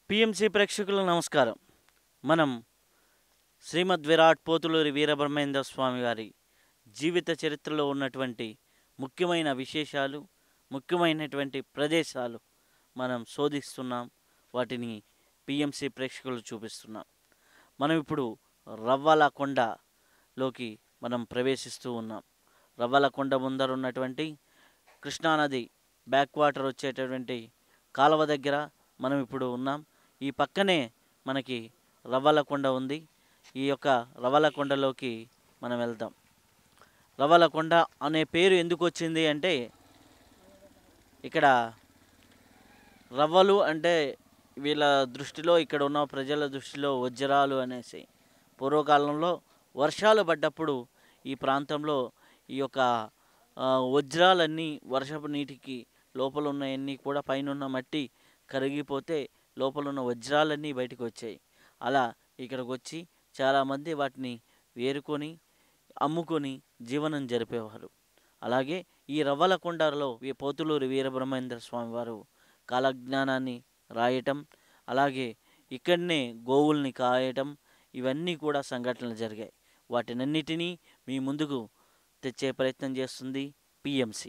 PMC ప్రేక్షకులకు నమస్కారం మనం శ్రీమద్ విరాట్ పోతులూరి వీరబ్రహ్మేంద్ర స్వామి గారి జీవిత చరిత్రలో ఉన్నటువంటి ముఖ్యమైన విశేషాలు ముఖ్యమైనటువంటి ప్రదేశాలు మనం శోధిస్తున్నాం వాటిని పిఎంసి ప్రేక్షకులు చూపిస్తున్నాం మనం ఇప్పుడు రవ్వల కొండలోకి మనం ప్రవేశిస్తూ ఉన్నాం రవ్వల కొండ ముందర ఉన్నటువంటి కృష్ణానది బ్యాక్ వాటర్ వచ్చేటటువంటి కాలువ దగ్గర మనం ఇప్పుడు ఉన్నాం ఈ పక్కనే మనకి రవ్వల కొండ ఉంది ఈ యొక్క రవ్వల కొండలోకి మనం వెళ్దాం రవ్వల కొండ అనే పేరు ఎందుకు వచ్చింది అంటే ఇక్కడ రవ్వలు అంటే వీళ్ళ దృష్టిలో ఇక్కడ ఉన్న ప్రజల దృష్టిలో వజ్రాలు అనేసి పూర్వకాలంలో వర్షాలు పడ్డప్పుడు ఈ ప్రాంతంలో ఈ యొక్క ఆ, వజ్రాలన్నీ వర్షపు నీటికి లోపల ఉన్నవన్నీ కూడా పైన ఉన్న మట్టి కరిగిపోతే లోపల ఉన్న వజ్రాలన్నీ బయటకు వచ్చాయి అలా ఇక్కడికి వచ్చి చాలామంది వాటిని వేరుకొని అమ్ముకొని జీవనం జరిపేవారు అలాగే ఈ రవ్వల కొండలో ఈ పోతులూరి వీరబ్రహ్మేంద్ర స్వామి వారు కాలజ్ఞానాన్ని రాయటం అలాగే ఇక్కడనే గోవుల్ని కాయటం ఇవన్నీ కూడా సంఘటనలు జరిగాయి వాటినన్నిటినీ మీ ముందుకు తెచ్చే ప్రయత్నం చేస్తుంది పిఎంసి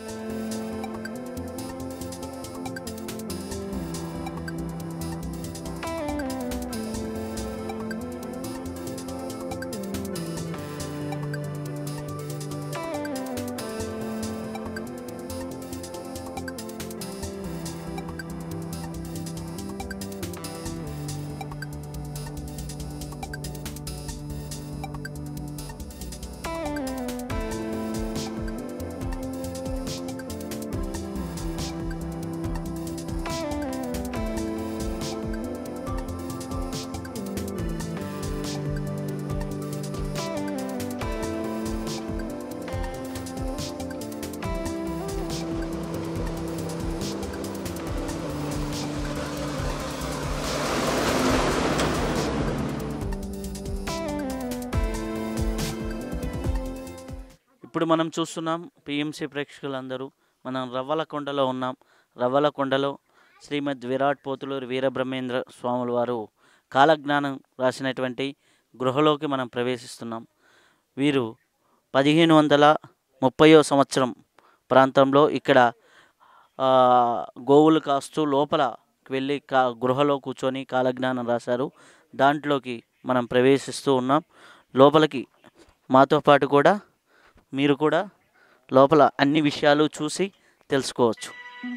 ఇప్పుడు మనం చూస్తున్నాం పిఎంసి ప్రేక్షకులందరూ మనం రవ్వల కొండలో ఉన్నాం రవ్వల కొండలో శ్రీమద్ విరాట్ పోతులూరి వీరబ్రహ్మేంద్ర స్వాముల వారు కాలజ్ఞానం రాసినటువంటి గృహలోకి మనం ప్రవేశిస్తున్నాం వీరు పదిహేను వందల ముప్పయో సంవత్సరం ప్రాంతంలో ఇక్కడ ఆ, గోవులు కాస్తూ లోపలకి వెళ్ళి కా గృహలో కూర్చొని కాలజ్ఞానం రాశారు దాంట్లోకి మనం ప్రవేశిస్తూ ఉన్నాం లోపలికి మాతో పాటు కూడా మీరు కూడా లోపల అన్ని విషయాలు చూసి తెలుసుకోవచ్చు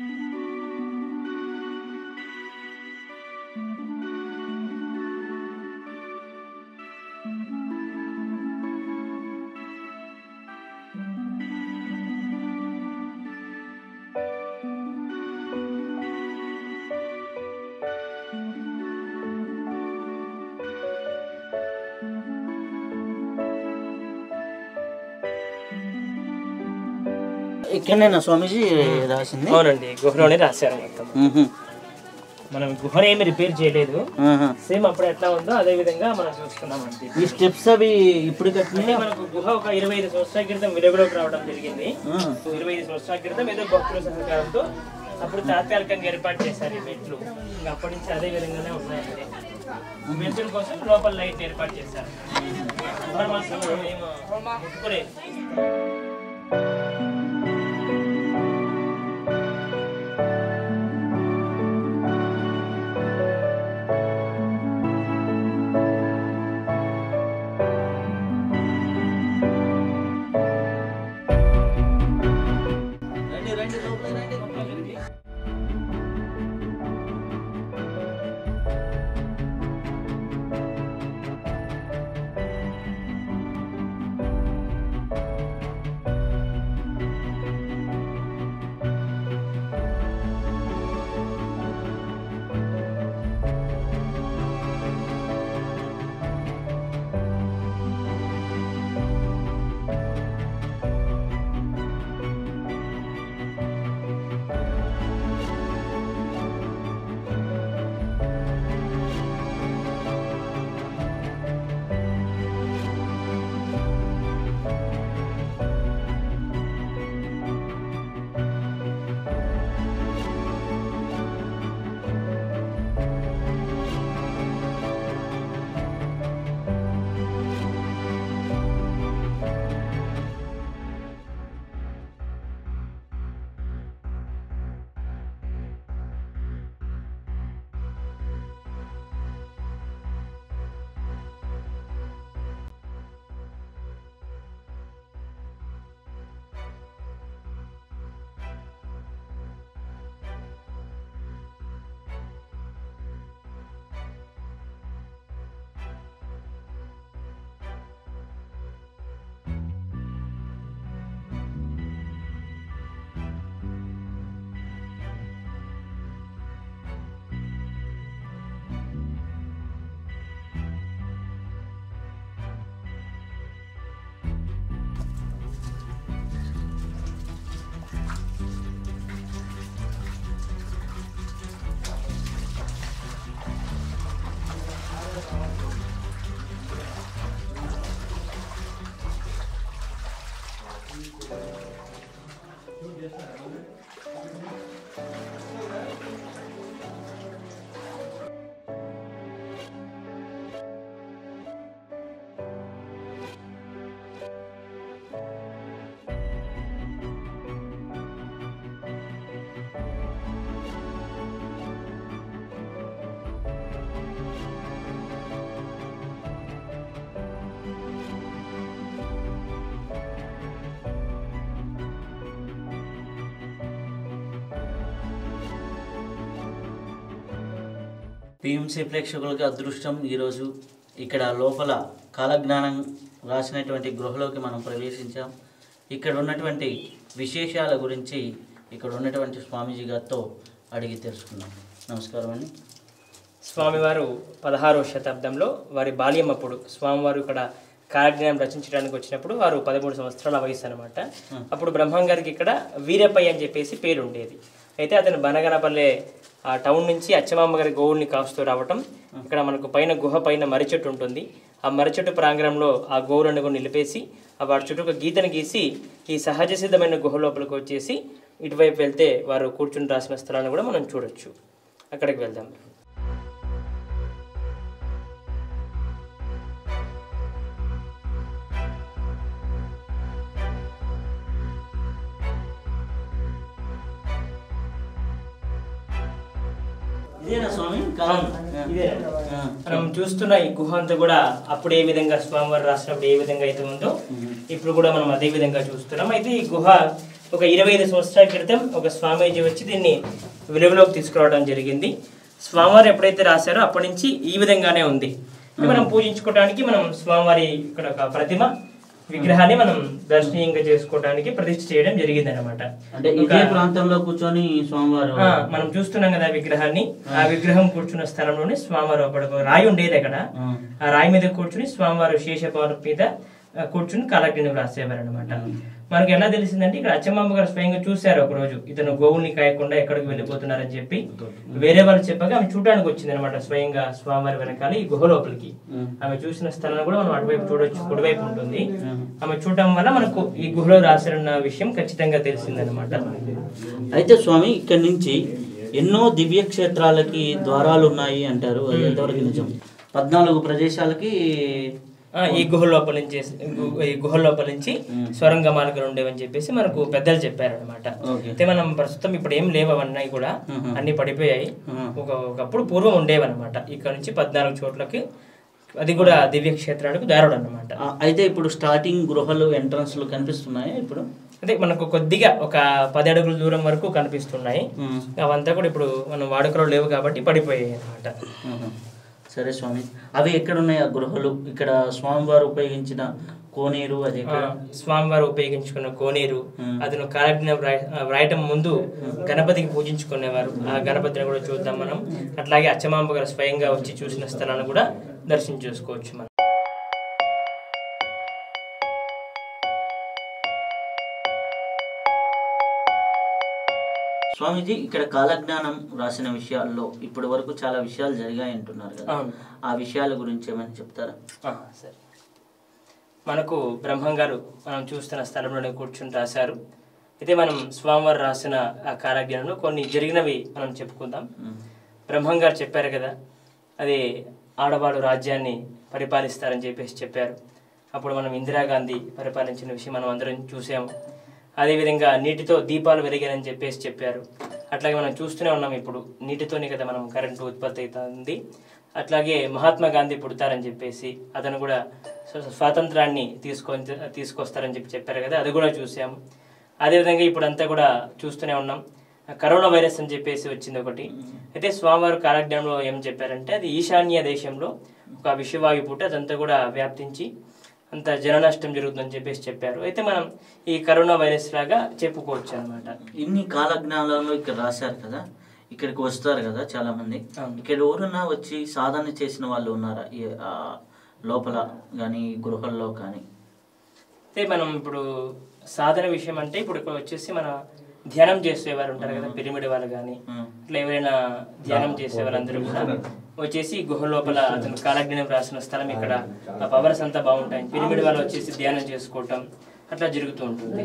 ఇక్కడనేనా స్వామీజీ రాసింది అవునండి గుహలోనే రాశారు మొత్తం మ్హూ. మనం గుహను ఏమి రిపేర్ చేయలేదు ఆహా. సేమ్ అప్పుడు ఎట్లా ఉందో అదే విధంగా మనం చూసుకున్నాం అండి ఈ స్టెప్స్ అవి ఇప్పుడు అంటే కట్టినాయి మనకు గుహ ఒక ఇరవై ఐదు సంవత్సరాల క్రితం వెలుగులోకి రావడం జరిగింది ఆ. ఇరవై ఐదు సంవత్సరాల క్రితం ఏదో భక్తుల సహకారంతో అప్పుడు తాత్కాలికంగా ఏర్పాటు చేశారు ఈ మెట్లు ఇంకా అప్పటి నుంచి అదే విధంగానే ఉన్నాయండి మెట్ల కోసం లోపల లైట్ ఏర్పాటు చేశారు గుహ మాత్రం మేము ముట్టుకోలేదు రండి రండి లోపలికి రండి పిఎంసి ప్రేక్షకులకి అదృష్టం ఈరోజు ఇక్కడ లోపల కాలజ్ఞానం రాసినటువంటి గృహలోకి మనం ప్రవేశించాం ఇక్కడ ఉన్నటువంటి విశేషాల గురించి ఇక్కడ ఉన్నటువంటి స్వామీజీ గారితో అడిగి తెలుసుకుందాం నమస్కారం అండి స్వామివారు పదహారవ శతాబ్దంలో వారి బాల్యం అప్పుడు స్వామివారు ఇక్కడ కాలజ్ఞానం రచించడానికి వచ్చినప్పుడు వారు పదమూడు సంవత్సరాల వయసు అనమాట అప్పుడు బ్రహ్మం గారికి ఇక్కడ వీరప్పయ్య అని చెప్పేసి పేరు ఉండేది అయితే అతను బనగనపల్లె ఆ టౌన్ నుంచి అచ్చమాంబ గారి గోవుల్ని కాస్తూ రావటం ఇక్కడ మనకు పైన గుహ పైన మర్రి చెట్టు ఉంటుంది ఆ మర్రి చెట్టు ప్రాంగణంలో ఆ గోవులను కూడా నిలిపేసి ఆ వాటి చుట్టూ ఒక గీతను గీసి ఈ సహజ సిద్ధమైన గుహ లోపలికి వచ్చేసి ఇటువైపు వెళ్తే వారు కూర్చుని రాసిన స్థలాన్ని కూడా మనం చూడొచ్చు అక్కడికి వెళ్దాం ఇదేనా స్వామి కాలం ఇదే మనం చూస్తున్న ఈ గుహ అంతా కూడా అప్పుడు ఏ విధంగా స్వామివారు రాసినప్పుడు ఏ విధంగా అయితే ఉందో ఇప్పుడు కూడా మనం అదే విధంగా చూస్తున్నాం అయితే ఈ గుహ ఒక ఇరవై ఐదు సంవత్సరాల క్రితం ఒక స్వామీజీ వచ్చి దీన్ని వెలుగులోకి తీసుకురావడం జరిగింది స్వామివారు ఎప్పుడైతే రాశారో అప్పటి నుంచి ఈ విధంగానే ఉంది ఇది మనం పూజించుకోవడానికి మనం స్వామివారి ఇక్కడ ఒక ప్రతిమ విగ్రహాన్ని మనం దర్శనీయంగా చేసుకోవడానికి ప్రతిష్ఠ చేయడం జరిగింది అనమాట అంటే ఇదే ప్రాంతంలో కూర్చొని స్వామివారు ఆ, మనం చూస్తున్నాం కదా ఆ విగ్రహాన్ని ఆ విగ్రహం కూర్చున్న స్థలంలోనే స్వామివారు అప్పుడు ఒక రాయి ఉండేది అక్కడ ఆ, ఆ రాయి మీద కూర్చుని స్వామివారు శేషపాను మీద ఆ, కూర్చుని కాలజ్ఞానం రాసేవారు అనమాట మనకి ఎలా తెలిసిందంటే ఇక్కడ అచ్చమ్మ గారు స్వయంగా చూశారు ఒక రోజు ఇతను గోవుల్ని కాయకుండా ఎక్కడికి వెళ్ళిపోతున్నారని చెప్పి వేరే వాళ్ళు చెప్పగా ఆమె చూడడానికి వచ్చింది అనమాట స్వయంగా స్వామివారి వెనకాల ఈ గుహ లోపలికి ఉమ్. ఆమె చూసిన స్థలాన్ని కూడా మనం అటువైపు చూడొచ్చు కుడివైపు ఉంటుంది ఆమె చూడటం వల్ల మనకు ఈ గుహలో రాశారన్న విషయం ఖచ్చితంగా తెలిసిందనమాట అయితే స్వామి ఇక్కడి నుంచి ఎన్నో దివ్య క్షేత్రాలకి ద్వారాలు ఉన్నాయి అంటారు అది ఎంతవరకు నిజం పద్నాలుగు ప్రదేశాలకి ఆ, ఈ గుహ లోపల నుంచి గు- ఈ గుహ లోపల నుంచి స్వరంగ మార్గాలు ఉండేవని చెప్పేసి మనకు పెద్దలు చెప్పారనమాట ఓకే అయితే మనం ప్రస్తుతం ఇప్పుడు ఏం లేవు అవన్నీ కూడా మ్మ్. అన్ని పడిపోయాయి మ్మ్. ఒక ఒకప్పుడు పూర్వం ఉండేవన్నమాట ఇక్కడ నుంచి పద్నాలుగు చోట్లకి అది కూడా దివ్య క్షేత్రాలకు దారుడు అనమాట ఆ, అయితే ఇప్పుడు స్టార్టింగ్ గృహలు ఎంట్రన్స్లు కనిపిస్తున్నాయి ఇప్పుడు అంటే మనకు కొద్దిగా ఒక పది అడుగుల దూరం వరకు కనిపిస్తున్నాయి ఉమ్. అవంతా కూడా ఇప్పుడు మనం వాడుకలో లేవు కాబట్టి పడిపోయాయి అనమాట ఆహా. సరే స్వామి అవి ఎక్కడ ఉన్నాయి ఆ గృహలు ఇక్కడ స్వామివారు ఉపయోగించిన కోనేరు అది ఎక్కడ స్వామివారు ఉపయోగించుకున్న కోనేరు మ్మ్. అతను కాలజ్ఞ వ్రాయటం ముందు గణపతికి పూజించుకునేవారు ఆ గణపతిని కూడా చూద్దాం మనం అట్లాగే అచ్చమాంబ గారు స్వయంగా వచ్చి చూసిన స్థలాన్ని కూడా దర్శనం చేసుకోవచ్చు మనం స్వామీజీ ఇక్కడ కాలజ్ఞానం రాసిన విషయాల్లో ఇప్పటి వరకు చాలా విషయాలు జరిగాయి అంటున్నారు కదా అవును ఆ విషయాల గురించి ఏమైనా చెప్తారా ఆ, సరే మనకు బ్రహ్మం గారు మనం చూస్తున్న స్థలంలోనే కూర్చుని రాశారు అయితే మనం స్వామివారు రాసిన ఆ కాలజ్ఞానంలో కొన్ని జరిగినవి మనం చెప్పుకుందాం ఉమ్. బ్రహ్మం గారు చెప్పారు కదా అది ఆడవాళ్ళు రాజ్యాన్ని పరిపాలిస్తారని చెప్పేసి చెప్పారు అప్పుడు మనం ఇందిరాగాంధీ పరిపాలించిన విషయం మనం అందరం చూసాము అదేవిధంగా నీటితో దీపాలు వెలిగాయని చెప్పేసి చెప్పారు అట్లాగే మనం చూస్తూనే ఉన్నాం ఇప్పుడు నీటితోనే కదా మనం కరెంటు ఉత్పత్తి అవుతుంది అట్లాగే మహాత్మా గాంధీ పుడతారని చెప్పేసి అతను కూడా స్వ- స్వాతంత్రాన్ని తీసుకొని తీసుకొస్తారని చెప్పి చెప్పారు కదా అది కూడా చూసాము అదేవిధంగా ఇప్పుడు అంతా కూడా చూస్తూనే ఉన్నాం కరోనా వైరస్ అని చెప్పేసి వచ్చింది ఒకటి అయితే స్వామివారు కాలజ్ఞానంలో ఏం చెప్పారంటే అది ఈశాన్య దేశంలో ఒక విషవాయు పుట్టి అదంతా కూడా వ్యాప్తించి అంత జన నష్టం జరుగుతుందని చెప్పేసి చెప్పారు అయితే మనం ఈ కరోనా వైరస్ లాగా చెప్పుకోవచ్చు అనమాట ఇన్ని కాలజ్ఞానాలలో ఇక్కడ రాశారు కదా ఇక్కడికి వస్తారు కదా చాలా మంది అవును. ఇక్కడ ఎవరన్నా వచ్చి సాధన చేసిన వాళ్ళు ఉన్నారా ఈ, ఆ, లోపల కానీ గృహల్లో కానీ అయితే మనం ఇప్పుడు సాధన విషయం అంటే ఇప్పుడు ఇక్కడ వచ్చేసి మన ధ్యానం చేసేవారు ఉంటారు కదా పిరమిడ్ వాళ్ళు కానీ ఉమ్. ఇట్లా ఎవరైనా ధ్యానం చేసే వాళ్ళందరూ కూడా వచ్చేసి గుహ లోపల అతను కాలజ్ఞానం రాసిన స్థలం ఇక్కడ ఆ పవర్స్ అంతా బాగుంటాయి పిరమిడ్ వాళ్ళు వచ్చేసి ధ్యానం చేసుకోవటం అట్లా జరుగుతూ ఉంటుంది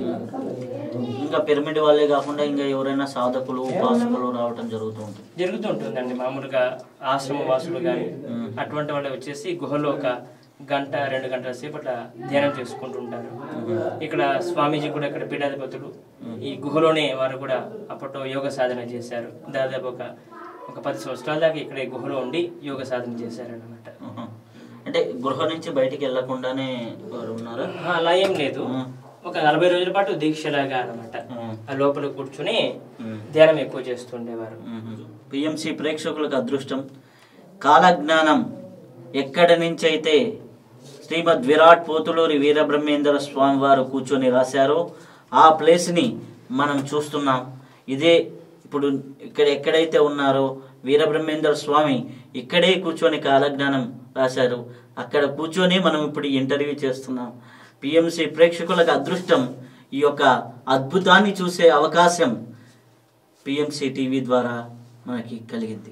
ఇంకా పిరమిడ్ వాళ్ళే కాకుండా ఇంకా ఎవరైనా సాధకులు ఉపాసకులు రావటం జరుగుతూ ఉంటుంది జరుగుతూ ఉంటుందండి మామూలుగా ఆశ్రమ వాసులు కానీ అటువంటి వాళ్ళు వచ్చేసి గుహలో ఒక గంట రెండు గంటల సేపు అట్లా ధ్యానం చేసుకుంటూ ఉంటారు ఇక్కడ స్వామీజీ కూడా ఇక్కడ పీఠాధిపతులు ఈ గుహలోనే వారు కూడా అప్పట్లో యోగ సాధన చేశారు దాదాపు ఒక ఒక పది సంవత్సరాల దాకా ఇక్కడ ఈ గుహలో ఉండి యోగ సాధన చేశారు అనమాట ఆహా. అంటే గృహ నుంచి బయటికి వెళ్ళకుండానే వారు ఉన్నారా అలా ఏం లేదు ఒక నలభై రోజుల పాటు దీక్షలాగా అనమాట ఉమ్. ఆ లోపల కూర్చుని ఉమ్. ధ్యానం ఎక్కువ చేస్తుండేవారు పిఎంసి ప్రేక్షకులకు అదృష్టం కాలజ్ఞానం ఎక్కడి నుంచి అయితే శ్రీమద్ విరాట్ పోతులూరి వీరబ్రహ్మేంద్ర స్వామి వారు కూర్చొని రాశారో ఆ ప్లేస్ని మనం చూస్తున్నాం ఇదే ఇప్పుడు ఇక్కడ ఎక్కడైతే ఉన్నారో వీరబ్రహ్మేంద్ర స్వామి ఇక్కడే కూర్చొని కాలజ్ఞానం రాశారు అక్కడ కూర్చొని మనం ఇప్పుడు ఈ ఇంటర్వ్యూ చేస్తున్నాం పిఎంసి ప్రేక్షకులకు అదృష్టం ఈ యొక్క అద్భుతాన్ని చూసే అవకాశం పిఎంసి టీవీ ద్వారా మనకి కలిగింది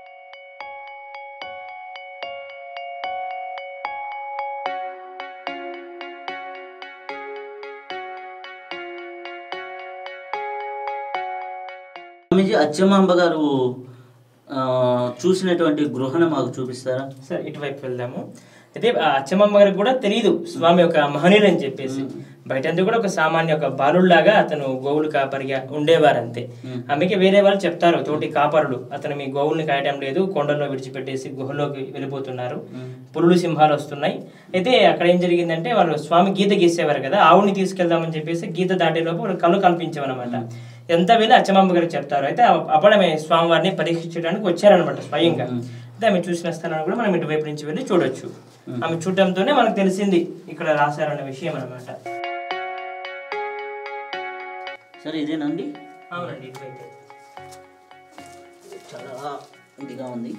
స్వామీజీ అచ్చమాంబ గారు ఆ, చూసినటువంటి గృహను మాకు చూపిస్తారా సరే ఇటువైపు వెళ్దాము అయితే ఆ అచ్చమ్మ గారికి కూడా తెలియదు స్వామి ఒక మహనీయుడు అని చెప్పేసి బయట అంతా కూడా ఒక సామాన్య ఒక బాలుల్లాగా అతను గోవులు కాపరిగా ఉండేవారు అంతే ఆమెకి వేరే వాళ్ళు చెప్తారు తోటి కాపరులు అతను మీ గోవుల్ని కాయటం లేదు కొండల్లో విడిచిపెట్టేసి గుహలోకి వెళ్ళిపోతున్నారు పురులు సింహాలు వస్తున్నాయి అయితే అక్కడ ఏం జరిగిందంటే వాళ్ళు స్వామి గీత గీసేవారు కదా ఆవుని తీసుకెళ్దామని చెప్పేసి గీత దాటేలోపు వాళ్ళు కళ్ళు కల్పించామన్నమాట ఎంత వెళ్ళి అచ్చమాంబ గారికి చెప్తారు అయితే అప్పుడమే స్వామివారిని పరీక్షించడానికి వచ్చారనమాట స్వయంగా అయితే ఆమె చూసిన స్థలాన్ని కూడా మనం ఇటువైపు నుంచి వెళ్ళి చూడొచ్చు ఆమె చూడటంతోనే మనకు తెలిసింది ఇక్కడ రాశారన్న విషయం అనమాట సరే ఇదేనండి అవునండి ఇటువైపు చాలా ఇదిగా ఉంది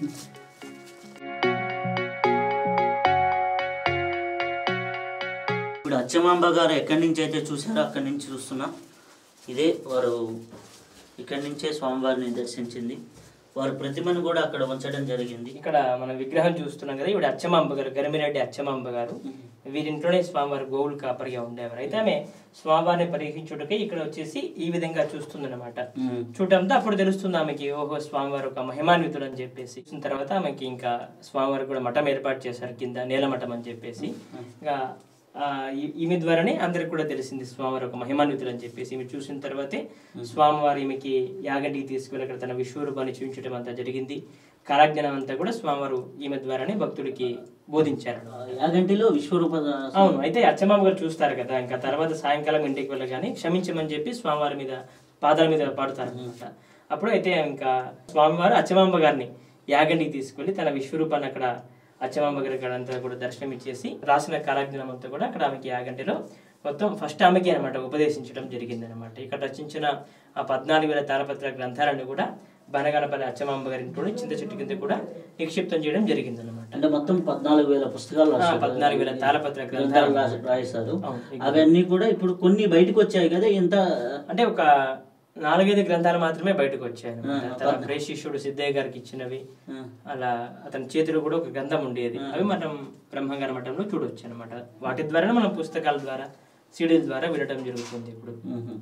ఇప్పుడు అచ్చమాంబ గారు ఎక్కడి నుంచి అయితే చూసారో అక్కడి నుంచి చూస్తున్నా ఇదే వారు ఇక్కడి నుంచే స్వామివారిని దర్శించింది వారి ప్రతిమను కూడా అక్కడ ఉంచడం జరిగింది ఇక్కడ మన విగ్రహం చూస్తున్నాం కదా ఇవిడ అచ్చమాంబ గారు గరిమిరెడ్డి అచ్చమాంబ గారు వీరింట్లోనే స్వామివారి గోవులు కాపరిగా ఉండేవారు అయితే ఆమె స్వామివారిని పరీక్షించుటకే ఇక్కడ వచ్చేసి ఈ విధంగా చూస్తుందన్నమాట ఉమ్. చూడటంతో అప్పుడు తెలుస్తుంది ఆమెకి ఓహో స్వామివారు ఒక మహిమాన్వితుడు అని చెప్పేసి చూసిన తర్వాత ఆమెకి ఇంకా స్వామివారు కూడా మఠం ఏర్పాటు చేశారు కింద నేల మఠం అని చెప్పేసి ఇంకా ఆ, ఈ- ఈమె ద్వారానే అందరికి కూడా తెలిసింది స్వామివారు ఒక మహిమాన్వితుడు అని చెప్పేసి ఈమె చూసిన తర్వాతే స్వామివారు ఈమెకి యాగంటికి తీసుకువెళ్ళి అక్కడ తన విశ్వరూపాన్ని చూపించడం అంతా జరిగింది కాలజ్ఞానం అంతా కూడా స్వామివారు ఈమె ద్వారానే భక్తుడికి బోధించారు యాగంటిలో విశ్వరూప అవును అయితే అచ్చమ్మ గారు చూస్తారు కదా ఇంకా తర్వాత సాయంకాలం ఇంటికి వెళ్ళగానే క్షమించమని చెప్పి స్వామివారి మీద పాదాల మీద పాడుతారు అనమాట అప్పుడు అయితే ఇంకా స్వామివారు అచ్చమాంబ గారిని యాగంటికి తీసుకెళ్లి తన విశ్వరూపాన్ని అక్కడ అచ్చమాంబ గారి అక్కడ అంతా కూడా దర్శనం ఇచ్చేసి రాసిన కాలజ్ఞానం అంతా కూడా అక్కడ ఆమెకి యాగంటిలో మొత్తం ఫస్ట్ ఆమెకి అనమాట ఉపదేశించడం జరిగింది అనమాట ఇక్కడ రచించిన ఆ పద్నాలుగు వేల తాళపత్ర గ్రంథాలను కూడా బనగనపల్లి అచ్చమాంబ గారి ఇంట్లో చింత చెట్టు కింద కూడా నిక్షిప్తం చేయడం జరిగింది అనమాట అంటే మొత్తం పద్నాలుగు వేల పుస్తకాలు రాశారు కదా? పద్నాలుగు వేల తాళపత్ర గ్రంథాలు గ్రంథాలు రాసి- రాశారు అవును. అవన్నీ కూడా ఇప్పుడు కొన్ని బయటకు వచ్చాయి కదా ఎంత అంటే ఒక నాలుగైదు గ్రంథాలు మాత్రమే బయటకు వచ్చాయి అన్నమాట. ఆ, తన ప్రేష్ శిష్యుడు సిద్ధయ్య గారికి ఇచ్చినవి ఆ, అలా అతని చేతిలో కూడా ఒక గ్రంథం ఉండేది అవి మనం బ్రహ్మంగార మఠంలో చూడొచ్చు అనమాట వాటి ద్వారా మనం పుస్తకాల ద్వారా సీడీల ద్వారా వినడం జరుగుతుంది ఇప్పుడు మ్మ్.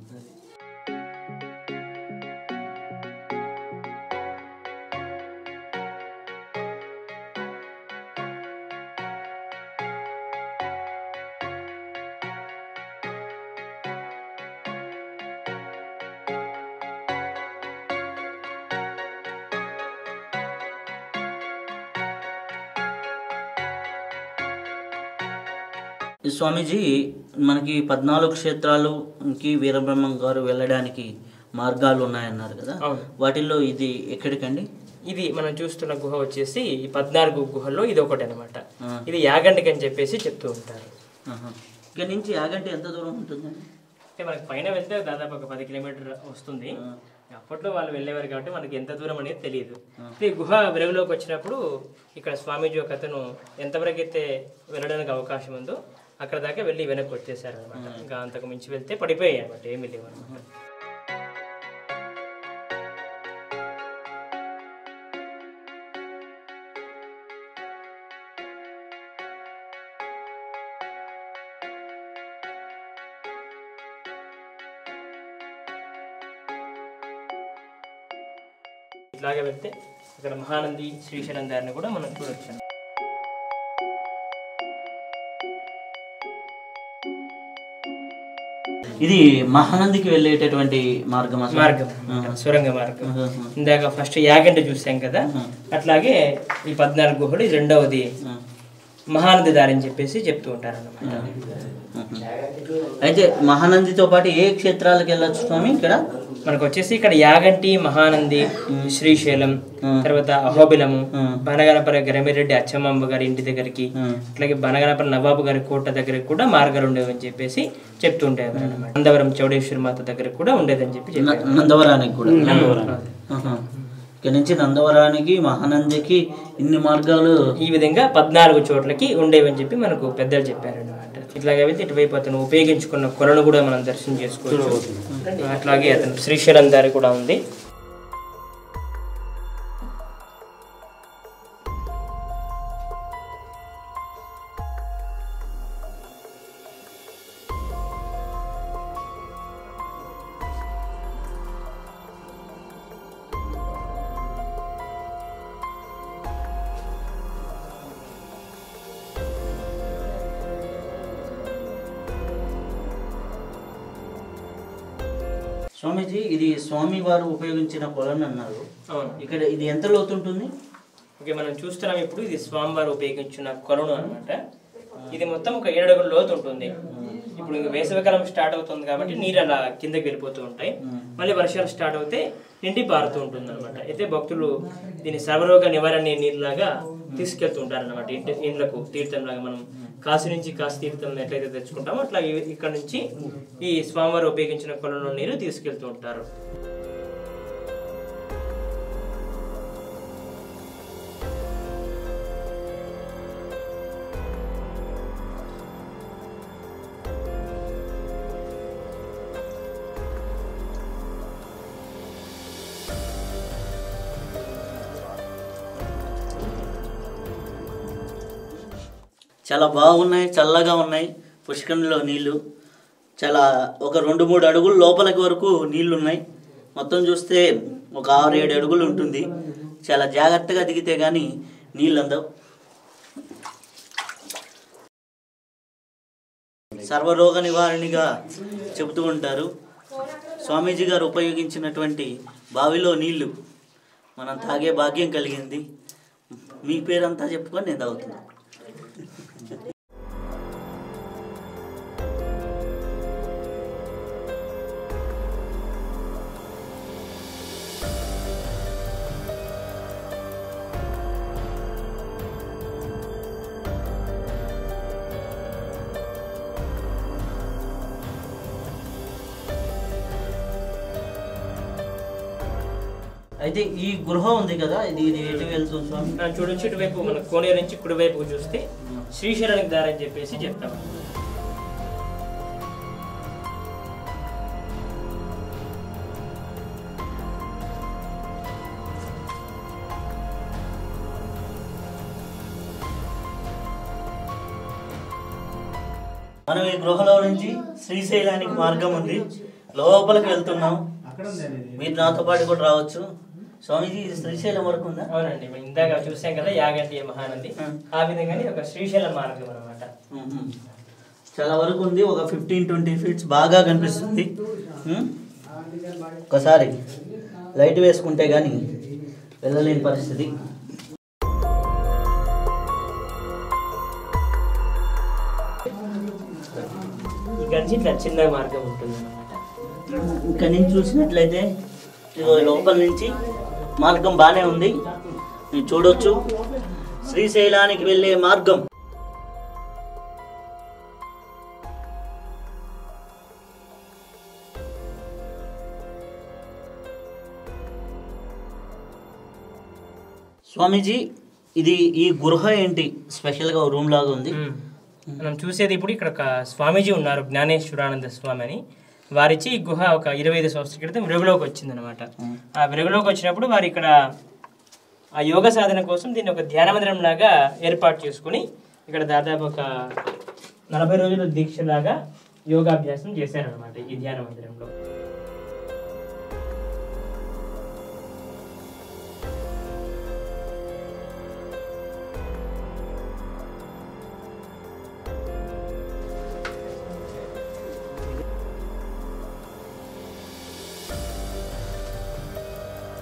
ఈ స్వామీజీ మనకి పద్నాలుగు క్షేత్రాలుకి వీరబ్రహ్మం గారు వెళ్ళడానికి మార్గాలు ఉన్నాయన్నారు కదా అవును వాటిల్లో ఇది ఎక్కడికండి ఇది మనం చూస్తున్న గుహ వచ్చేసి ఈ పద్నాలుగు గుహల్లో ఇది ఒకటి అనమాట ఆ. ఇది యాగంటికి అని చెప్పేసి చెప్తూ ఉంటారు ఆహా. ఇక్కడ నుంచి యాగంటి ఎంత దూరం ఉంటుందండి అంటే మనకి పైన వెళ్తే దాదాపు ఒక పది కిలోమీటర్ వస్తుంది అప్పట్లో వాళ్ళు వెళ్ళేవారు కాబట్టి మనకి ఎంత దూరం అనేది తెలియదు ఈ గుహ వెలుగులోకి వచ్చినప్పుడు ఇక్కడ స్వామీజీ ఒక అతను ఎంతవరకు అయితే వెళ్ళడానికి అవకాశం ఉందో అక్కడ దాకా వెళ్ళి వెనక్కి వచ్చేసారు అనమాట ఇంకా అంతకు మించి వెళ్తే పడిపోయాయి అనమాట ఏమీ లేవు అనమాట ఇట్లాగే వెళ్తే ఇక్కడ మహానంది శ్రీశైలం దారిని కూడా మనం చూడొచ్చు ఇది మహానందికి వెళ్ళేటటువంటి మార్గం అసలు? మార్గం సొరంగ మార్గం ఆహా. ఇందాక ఫస్ట్ యాగంట చూసాం కదా ఆహా. అట్లాగే ఈ పద్నాలుగు గుహలు ఇది రెండవది ఆ. మహానది దారి అని చెప్పేసి చెప్తూ ఉంటారు అన్నమాట అయితే మహానందితో పాటు ఏ క్షేత్రాలకు వెళ్ళొచ్చు స్వామి ఇక్కడ మనకు వచ్చేసి ఇక్కడ యాగంటి మహానంది శ్రీశైలం మ్మ్. తర్వాత అహోబిలము మ్మ్. బనగనపల్లి గరమిరెడ్డి అచ్చమ్మ గారి ఇంటి దగ్గరికి మ్మ్. అట్లాగే బనగనపల్లి నవాబు గారి కోట దగ్గరికి కూడా మార్గాలు ఉండేవి అని చెప్పేసి చెప్తూ ఉండేవారు అన్నమాట నందవరం చౌడేశ్వరి మాత దగ్గర కూడా ఉండేదని చెప్పి న- చెప్పారు నందవరానికి కూడా నందవరం. ఆహా. ఇక్కడ నుంచి నందవరానికి మహానందికి ఇన్ని మార్గాలు ఈ విధంగా పద్నాలుగు చోట్లకి ఉండేవని చెప్పి మనకు పెద్దలు చెప్పారు అనమాట ఇట్లాగైతే ఇటువైపు అతను ఉపయోగించుకున్న కొలను కూడా మనం దర్శనం చేసుకోవచ్చు అట్లాగే అతను శ్రీశైలం దారి కూడా ఉంది స్వామీజీ ఇది స్వామి వారు ఉపయోగించిన కొలను అన్నారు అవును ఇక్కడ ఇది ఎంత లోతు ఉంటుంది ఓకే మనం చూస్తున్నాం ఇప్పుడు ఇది స్వామివారు ఉపయోగించిన కొలను అన్నమాట ఇది మొత్తం ఒక ఏడు అడుగుల లోతు ఉంటుంది ఇప్పుడు ఇంకా వేసవికాలం స్టార్ట్ అవుతుంది కాబట్టి నీరు అలా కిందకి వెళ్ళిపోతూ ఉంటాయి మళ్ళీ వర్షాలు స్టార్ట్ అవుతే నిండి పారుతూ ఉంటుంది అనమాట అయితే భక్తులు దీని సర్వరోగ నివారణ నీరులాగా తీసుకెళ్తూ ఉంటారు అనమాట ఇంటి ఇండ్లకు తీర్థం లాగా మనం కాశీ నుంచి కాశీ తీర్థం ఎట్లయితే తెచ్చుకుంటామో అట్లా ఇ- ఇక్కడ నుంచి ఈ స్వామివారు ఉపయోగించిన కొలను నీరు తీసుకెళ్తూ ఉంటారు చాలా బాగున్నాయి చల్లగా ఉన్నాయి పుష్కరంలో నీళ్లు చాలా ఒక రెండు మూడు అడుగులు లోపలికి వరకు నీళ్లు ఉన్నాయి మొత్తం చూస్తే ఒక ఆరు ఏడు అడుగులు ఉంటుంది చాలా జాగ్రత్తగా దిగితే కానీ నీళ్ళు అందవు సర్వరోగ నివారణగా చెబుతూ ఉంటారు స్వామీజీ గారు ఉపయోగించినటువంటి బావిలో నీళ్లు మనం తాగే భాగ్యం కలిగింది మీ పేరంతా చెప్పుకొని నేను తాగుతున్నాను అయితే ఈ గృహ ఉంది కదా ఇది ఇది ఎటు వెళ్తుంది స్వామి మనం చూడొచ్చు ఇటువైపు మన కోనేరు నుంచి కుడివైపు చూస్తే శ్రీశైలానికి దారి అని చెప్పేసి చెప్తాం మనం ఈ గృహలో నుంచి శ్రీశైలానికి మార్గం ఉంది లోపలికి వెళ్తున్నాం మీరు నాతో పాటు కూడా రావచ్చు స్వామీజీ ఇది శ్రీశైలం వరకు ఉందా అవునండి మనం ఇందాక చూసాం కదా యాగంటి మహానంది ఆ విధంగానే ఒక శ్రీశైలం మార్గం అనమాట మ్మ్. చాలా వరకు ఉంది ఒక ఫిఫ్టీన్ ట్వంటీ ఫీట్స్ బాగా కనిపిస్తుంది మ్మ్? ఒకసారి లైట్ వేసుకుంటే కానీ వెళ్ళలేని పరిస్థితి ఇక్కడ నుంచి ఇట్లా చిన్న మార్గం ఉంటుంది అనమాట ఇక్కడ నుంచి చూసినట్లయితే ఇదిగో లోపల నుంచి మార్గం బాగానే ఉంది మీరు చూడొచ్చు శ్రీశైలానికి వెళ్ళే మార్గం స్వామీజీ ఇది ఈ గృహ ఏంటి స్పెషల్గా రూమ్ లాగా ఉంది మనం చూసేది ఇప్పుడు ఇక్కడ ఒక స్వామీజీ ఉన్నారు జ్ఞానేశ్వరానంద స్వామి అని వారిచ్చి ఈ గుహ ఒక ఇరవై ఐదు సంవత్సరాల క్రితం వెలుగులోకి వచ్చింది అనమాట ఆ వెలుగులోకి వచ్చినప్పుడు వారు ఇక్కడ ఆ యోగ సాధన కోసం దీన్ని ఒక ధ్యాన మందిరం లాగా ఏర్పాటు చేసుకుని ఇక్కడ దాదాపు ఒక నలభై రోజుల దీక్ష లాగా యోగాభ్యాసం చేశారనమాట ఈ ధ్యాన మందిరంలో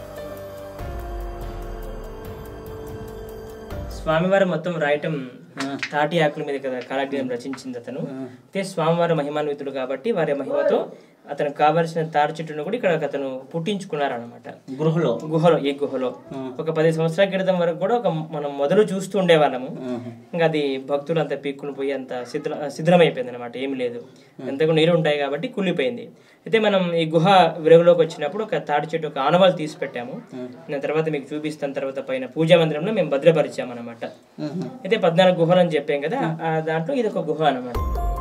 స్వామివారు మొత్తం రాయటం తాటి ఆకుల మీద కదా కాలజ్ఞానం రచించింది అతను అయితే స్వామివారి మహిమాన్వితుడు కాబట్టి వారి మహిమతో అతనికి కావలసిన తాటి చెట్టును కూడా ఇక్కడ అతను పుట్టించుకున్నారన్నమాట గృహలో గుహలో ఈ గుహలో ఒక పది సంవత్సరాల క్రితం వరకు కూడా ఒక మనం మొదలు చూస్తూ ఉండేవాళ్ళము ఇంకా అది భక్తులు అంత పీక్కుని పోయి అంత శిథిల శిథిలమైపోయింది అనమాట ఏమి లేదు ఎంతకు నీరు ఉంటాయి కాబట్టి కుళ్ళిపోయింది అయితే మనం ఈ గుహ వెలుగులోకి వచ్చినప్పుడు ఒక తాటి చెట్టు ఒక ఆనవాళ్ళు తీసి పెట్టాము నేను తర్వాత మీకు చూపిస్తాను తర్వాత పైన పూజా మందిరంలో మేము భద్రపరిచాము అనమాట అయితే పద్నాలుగు గుహలు అని చెప్పాం కదా ఆ దాంట్లో ఇది ఒక గుహ అనమాట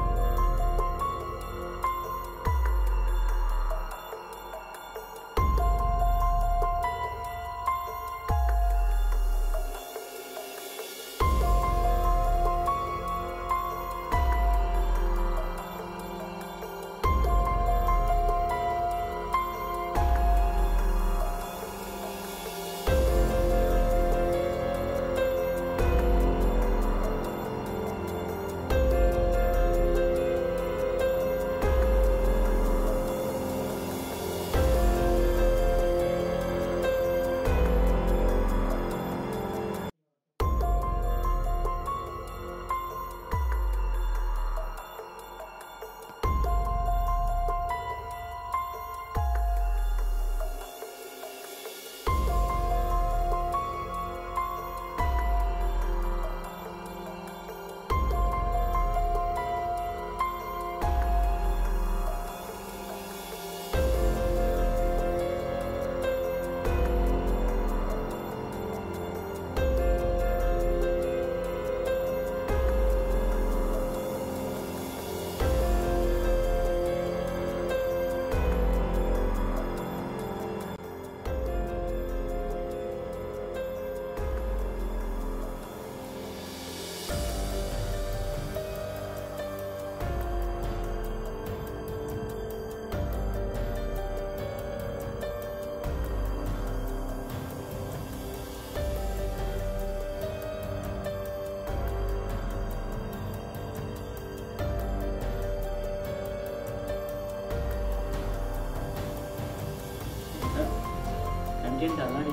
కంటెంట్ అలాగే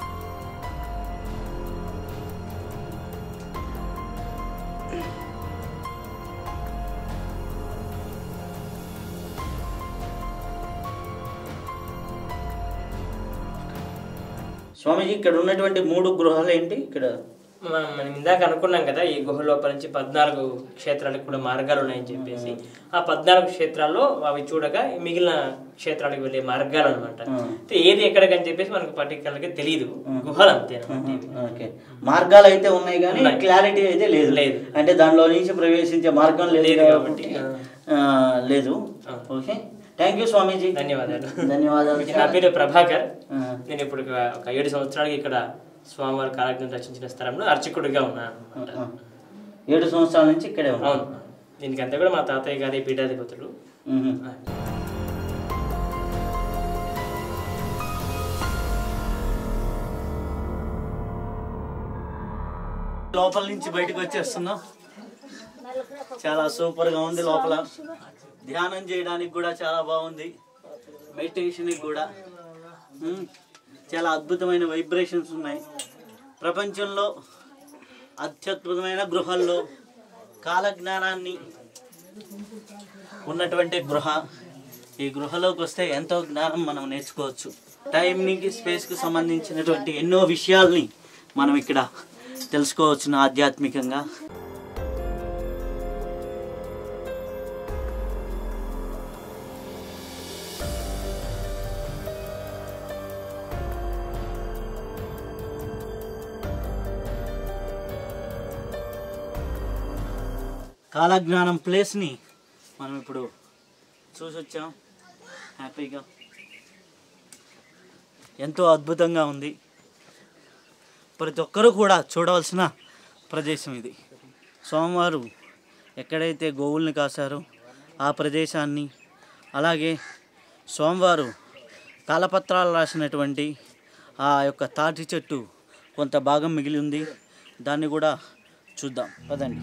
స్వామీజీ ఇక్కడ ఉన్నటువంటి మూడు గృహాలు ఏంటి ఇక్కడ మనం మనం ఇందాక అనుకున్నాం కదా ఈ గుహ లోపల నుంచి పద్నాలుగు క్షేత్రాలకు కూడా మార్గాలు ఉన్నాయని చెప్పేసి ఆ పద్నాలుగు క్షేత్రాల్లో అవి చూడగా మిగిలిన క్షేత్రాలకు వెళ్ళే మార్గాలు అనమాట అయితే ఏది ఎక్కడికని చెప్పేసి మనకు పర్టికులర్ గా తెలియదు గుహలు అంతే ఓకే మార్గాలు అయితే ఉన్నాయి కానీ క్లారిటీ అయితే లేదు లేదు. అంటే దానిలో నుంచి ప్రవేశించే మార్గం లేదు లేదు కాబట్టి ఆ, లేదు ఓకే థ్యాంక్ యూ స్వామీజీ ధన్యవాదాలు ధన్యవాదాలు నా పేరు ప్రభాకర్ ఆ, నేను ఇప్పుడు ఒక- ఒక ఏడు సంవత్సరాలకి ఇక్కడ స్వామివారి కాలజ్ఞం రచించిన స్థలంలో అర్చకుడిగా ఉన్నాను అనమాట ఆ. ఏడు సంవత్సరాల నుంచి ఇక్కడే ఉన్నాం అవును దీనికి అంతా కూడా మా తాతయ్య గారి పీఠాధిపతులు మ్మ్. లోపల నుంచి బయటకు వచ్చేస్తున్నాం చాలా సూపర్ గా ఉంది లోపల ధ్యానం చేయడానికి కూడా చాలా బాగుంది మెడిటేషన్ కూడా మ్మ్. చాలా అద్భుతమైన వైబ్రేషన్స్ ఉన్నాయి ప్రపంచంలో అత్యద్భుతమైన గృహాల్లో కాలజ్ఞానాన్ని ఉన్నటువంటి గృహ ఈ గృహలోకి వస్తే ఎంతో జ్ఞానం మనం నేర్చుకోవచ్చు టైంకి స్పేస్కి సంబంధించినటువంటి ఎన్నో విషయాల్ని మనం ఇక్కడ తెలుసుకోవచ్చును ఆధ్యాత్మికంగా కాలజ్ఞానం ప్లేస్ని మనం ఇప్పుడు చూసి వచ్చాం హ్యాపీగా ఎంతో అద్భుతంగా ఉంది ప్రతి ఒక్కరూ కూడా చూడవలసిన ప్రదేశం ఇది సోమవారు ఎక్కడైతే గోవుల్ని కాశారో ఆ ప్రదేశాన్ని అలాగే సోమవారు కాలపత్రాలు రాసినటువంటి ఆ యొక్క తాటి చెట్టు కొంత భాగం మిగిలి ఉంది దాన్ని కూడా చూద్దాం పదండి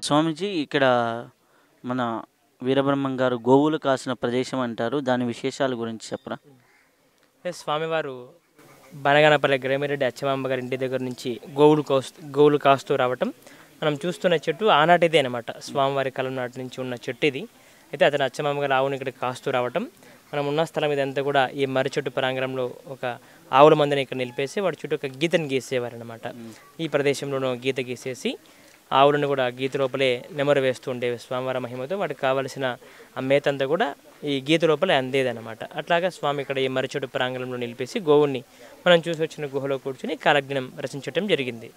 స్వామీజీ ఇక్కడ మన వీరబ్రహ్మం గారు గోవులు కాసిన ప్రదేశం అంటారు దాని విశేషాల గురించి చెప్పరా అంటే స్వామివారు బనగానపల్లి గ్రామిరెడ్డి అచ్చమాంబ గారి ఇంటి దగ్గర నుంచి గోవులు కోస్తూ గోవులు కాస్తూ రావటం మనం చూస్తున్న చెట్టు ఆనాటిదే అనమాట స్వామివారి కాలం నాటి నుంచి ఉన్న చెట్టు ఇది అయితే అతను అచ్చమాంబ గారు ఆవుని ఇక్కడ కాస్తూ రావటం మనం ఉన్న స్థలం ఇదంతా కూడా ఈ మర్రి చెట్టు ప్రాంగణంలో ఒక ఆవుల మందిని ఇక్కడ నిలిపేసి వాడి చుట్టూ ఒక గీతను గీసేవారు అనమాట ఈ ప్రదేశంలోనూ గీత గీసేసి ఆవులను కూడా గీత లోపలే నెమరు వేస్తూ ఉండేవి స్వామివారి మహిమతో వాటికి కావలసిన ఆ మేతంతా కూడా ఈ గీత లోపలే అందేదన్నమాట అట్లాగా స్వామి ఇక్కడ ఈ మరిచెడు ప్రాంగణంలో నిలిపేసి గోవుని మనం చూసి వచ్చిన గుహలో కూర్చుని కాలజ్ఞనం రచించటం జరిగింది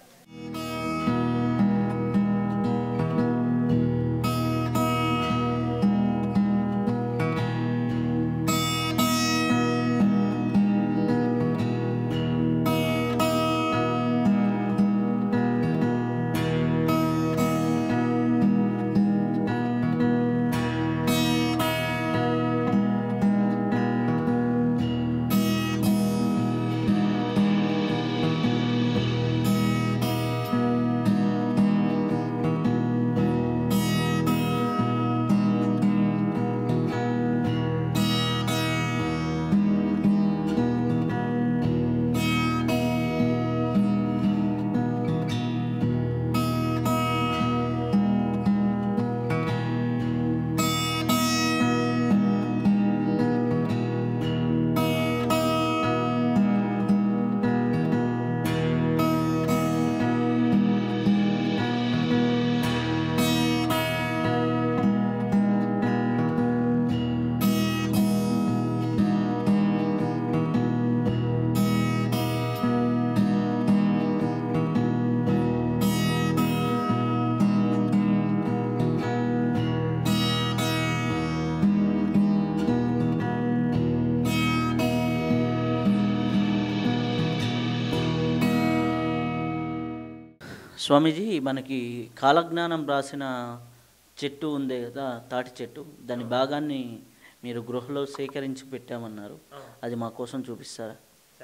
స్వామీజీ మనకి కాలజ్ఞానం రాసిన చెట్టు ఉంది కదా తాటి చెట్టు దాని భాగాన్ని మీరు గృహలో సేకరించి పెట్టామన్నారు అది మా కోసం చూపిస్తారా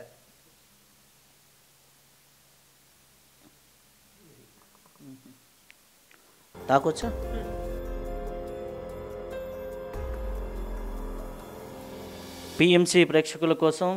తాకొచ్చా పిఎంసి ప్రేక్షకుల కోసం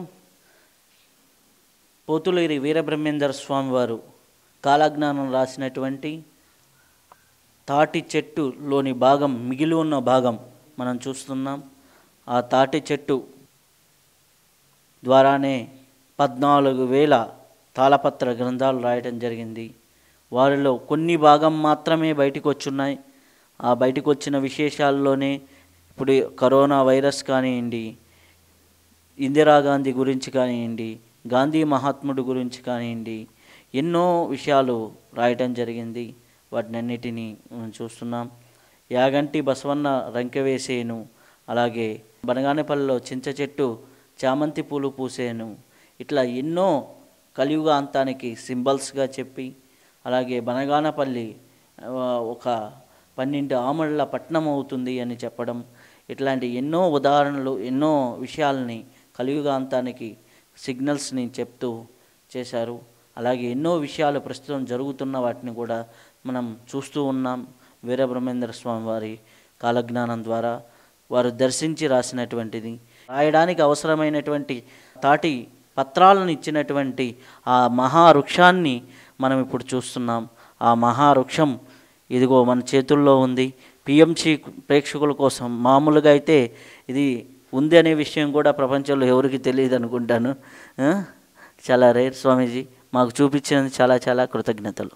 పోతులేరి వీరబ్రహ్మేందర్ స్వామి వారు కాలజ్ఞానం రాసినటువంటి తాటి చెట్టులోని భాగం మిగిలి ఉన్న భాగం మనం చూస్తున్నాం ఆ తాటి చెట్టు ద్వారానే పద్నాలుగు వేల తాళపత్ర గ్రంథాలు రాయటం జరిగింది వారిలో కొన్ని భాగం మాత్రమే బయటకు వచ్చున్నాయి ఆ బయటకు వచ్చిన విశేషాల్లోనే ఇప్పుడు కరోనా వైరస్ కానివ్వండి ఇందిరాగాంధీ గురించి కానివ్వండి గాంధీ మహాత్ముడు గురించి కానివ్వండి ఎన్నో విషయాలు రాయటం జరిగింది వాటినన్నిటినీ మనం చూస్తున్నాం యాగంటి బసవన్న రంకెవేసేను అలాగే బనగానేపల్లిలో చింత చెట్టు చామంతి పూలు పూసేను ఇట్లా ఎన్నో కలియుగ అంతానికి సింబల్స్గా చెప్పి అలాగే బనగానపల్లి ఆ, ఒక పన్నెండు ఆమళ్ళ పట్టణం అవుతుంది అని చెప్పడం ఇట్లాంటి ఎన్నో ఉదాహరణలు ఎన్నో విషయాలని కలియుగాంతానికి సిగ్నల్స్ని చెప్తూ చేశారు అలాగే ఎన్నో విషయాలు ప్రస్తుతం జరుగుతున్న వాటిని కూడా మనం చూస్తూ ఉన్నాం వీరబ్రహ్మేంద్ర స్వామి వారి కాలజ్ఞానం ద్వారా వారు దర్శించి రాసినటువంటిది రాయడానికి అవసరమైనటువంటి తాటి పత్రాలను ఇచ్చినటువంటి ఆ మహావృక్షాన్ని మనం ఇప్పుడు చూస్తున్నాం ఆ మహావృక్షం ఇదిగో మన చేతుల్లో ఉంది పిఎంసి ప్రేక్షకుల కోసం మామూలుగా అయితే ఇది ఉంది అనే విషయం కూడా ప్రపంచంలో ఎవరికి తెలియదు అనుకుంటాను ఆ? చాలా రేర్ స్వామీజీ మాకు చూపించినందుకు చాలా చాలా కృతజ్ఞతలు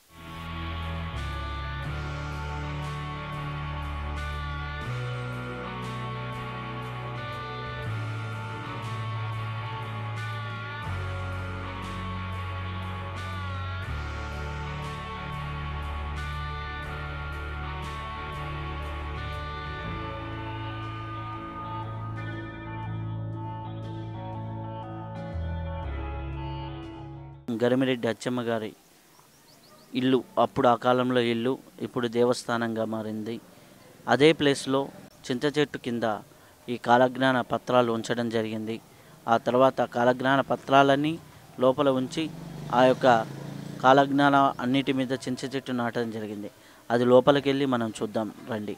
గరిమిరెడ్డి అచ్చమ్మ గారి ఇల్లు అప్పుడు ఆ కాలంలో ఇల్లు ఇప్పుడు దేవస్థానంగా మారింది అదే ప్లేస్లో చింత చెట్టు కింద ఈ కాలజ్ఞాన పత్రాలు ఉంచడం జరిగింది ఆ తర్వాత కాలజ్ఞాన పత్రాలన్నీ లోపల ఉంచి ఆ యొక్క కాలజ్ఞాన అన్నిటి మీద చింత చెట్టు నాటడం జరిగింది అది లోపలికి వెళ్ళి మనం చూద్దాం రండి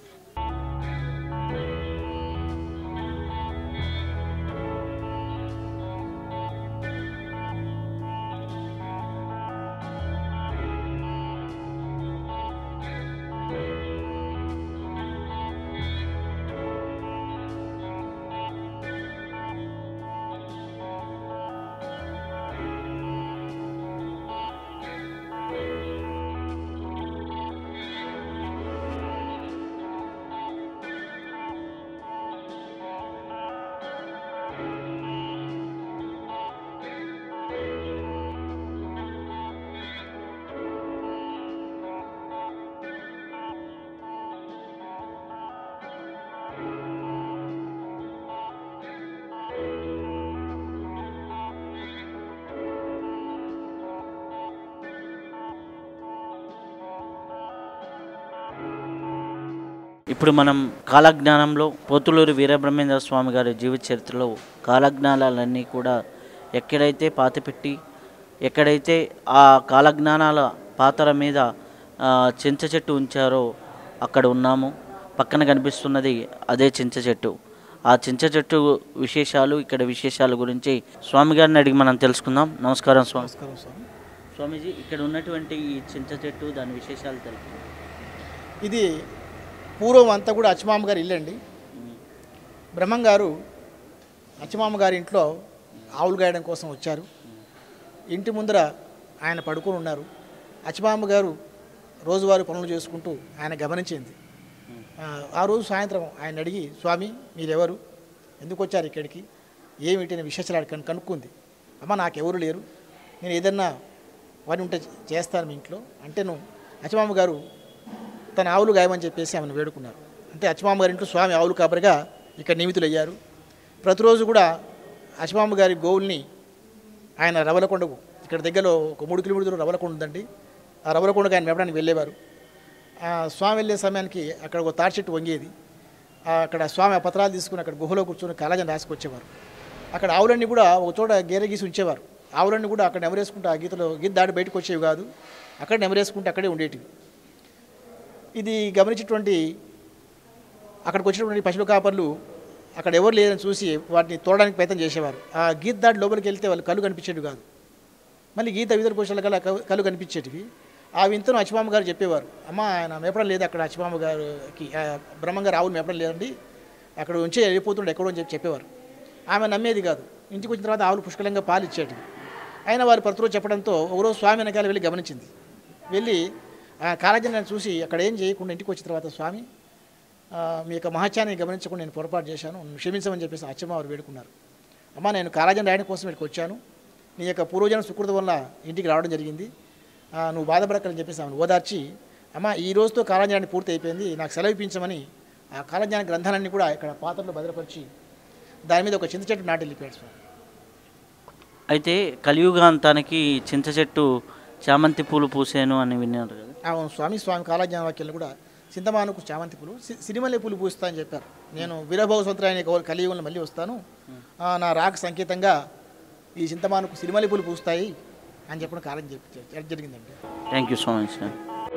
ఇప్పుడు మనం కాలజ్ఞానంలో పోతులూరి వీరబ్రహ్మేంద్ర స్వామి గారి జీవిత చరిత్రలో కాలజ్ఞానాలన్నీ కూడా ఎక్కడైతే పాతిపెట్టి ఎక్కడైతే ఆ కాలజ్ఞానాల పాతర మీద ఆ, చింత చెట్టు ఉంచారో అక్కడ ఉన్నాము పక్కన కనిపిస్తున్నది అదే చింత చెట్టు ఆ చింత చెట్టు విశేషాలు ఇక్కడ విశేషాల గురించి స్వామి గారిని అడిగి మనం తెలుసుకుందాం నమస్కారం స్వామి నమస్కారం స్వామి స్వామీజీ ఇక్కడ ఉన్నటువంటి ఈ చింత చెట్టు దాని విశేషాలు తెలుసు ఇది పూర్వం అంతా కూడా అచ్చమామ గారి ఇల్లండి బ్రహ్మం గారు అచ్చమామ గారి ఇంట్లో ఆవులు గాయడం కోసం వచ్చారు ఇంటి ముందర ఆయన పడుకొని ఉన్నారు అచ్చమామ గారు రోజువారీ పనులు చేసుకుంటూ ఆయన గమనించింది ఆ, ఆ రోజు సాయంత్రం ఆయన అడిగి స్వామి మీరెవరు ఎందుకు వచ్చారు ఇక్కడికి ఏమిటి అని విశేషాలు అడిగి కనుక్కుంది అమ్మ నాకెవరు లేరు నేను ఏదన్నా పని ఉంటే చేస్తాను మీ ఇంట్లో అంటే నువ్వు అచ్చమామ గారు తన ఆవులు గాయమని చెప్పేసి ఆమెను వేడుకున్నారు అంటే అచ్చమామ గారి ఇంట్లో స్వామి ఆవులు కాపరిగా ఇక్కడ నియమితులు అయ్యారు ప్రతిరోజు కూడా అచ్చమామ గారి గోవుల్ని ఆయన రవలకొండకు ఇక్కడ దగ్గరలో ఒక మూడు కిలోమీటర్లు రవలకొండ ఉందండి ఆ రవలకొండకు ఆయన మేపడానికి వెళ్ళేవారు ఆ స్వామి వెళ్ళే సమయానికి అక్కడ ఒక తాడి చెట్టు వంగేది ఆ అక్కడ స్వామి ఆ పత్రాలు తీసుకుని అక్కడ గుహలో కూర్చొని కాలేజీని రాసుకొచ్చేవారు అక్కడ ఆవులన్నీ కూడా ఒక చోట గేర గీసి ఉంచేవారు ఆవులన్నీ కూడా అక్కడ నెమరేసుకుంటూ ఆ గీతలో గీత దాటి బయటకు వచ్చేవి కాదు అక్కడ నెమరేసుకుంటూ అక్కడే ఉండేటివి ఇది గమనించేటువంటి అక్కడికి వచ్చినటువంటి పశువుల కాపర్లు అక్కడ ఎవరు లేరని చూసి వాటిని తోడడానికి ప్రయత్నం చేసేవారు ఆ గీత దాటి లోపలికి వెళ్తే వాళ్ళు కళ్ళు కనిపించేవి కాదు మళ్ళీ గీత విధుల కోశాల కల్లా కళ్ళు- కళ్ళు కనిపించేటివి ఆ వింతను అచ్చిమామ గారు చెప్పేవారు అమ్మ ఆయన మేపడం లేదు అక్కడ అచ్చిమామ గారికి ఆ, బ్రహ్మంగారు ఆవులు మేపడం లేదండి అక్కడ ఉంచే వెళ్ళిపోతుండే ఎక్కడో అని చెప్పి చెప్పేవారు ఆమె నమ్మేది కాదు ఇంటికి వచ్చిన తర్వాత ఆవులు పుష్కలంగా పాలు ఇచ్చేటివి అయినా వారు ప్రతిరోజు చెప్పడంతో ఒకరోజు స్వామి వెనకాల వెళ్ళి గమనించింది వెళ్ళి ఆ కాలేజీని చూసి అక్కడ ఏం చేయకుండా ఇంటికి వచ్చిన తర్వాత స్వామి ఆ, మీ యొక్క మహత్యాన్ని గమనించకుండా నేను పొరపాటు చేశాను నన్ను క్షమించమని చెప్పేసి అచ్చమ్మ వారు వేడుకున్నారు అమ్మ నేను కాలేజీని రాయడం కోసం ఇక్కడికి వచ్చాను నీ యొక్క పూర్వజన సుకృత వల్ల ఇంటికి రావడం జరిగింది ఆ, నువ్వు బాధపడకని చెప్పేసి ఆమెను ఓదార్చి అమ్మ ఈ రోజుతో కాలజ్ఞానం పూర్తి అయిపోయింది నాకు సెలవు ఇప్పించమని ఆ కాలజ్ఞాన గ్రంథాలన్నీ కూడా ఇక్కడ పాత్రలో భద్రపరిచి దాని మీద ఒక చింత చెట్టు నాటి వెళ్ళిపోయాడు స్వామి అయితే కలియుగాంతానికి చింత చెట్టు చామంతి పూలు పూసాను అని విన్నారు కదా అవును స్వామి స్వామి కాలజ్ఞాన వాక్యాలు కూడా చింతమానుకు చామంతి పూలు సి- సిరిమల్లె పూలు పూస్తా అని చెప్పారు నేను వీరభవ సంవత్సరాన్ని కలియుగంలో మళ్ళీ వస్తాను ఆ, నా రాక సంకేతంగా ఈ చింతమానుకు సిరిమల్లె పూలు పూస్తాయి అని చెప్పడం కాలం చెప్పి చెప్ప- జరిగిందండి thank you so much sir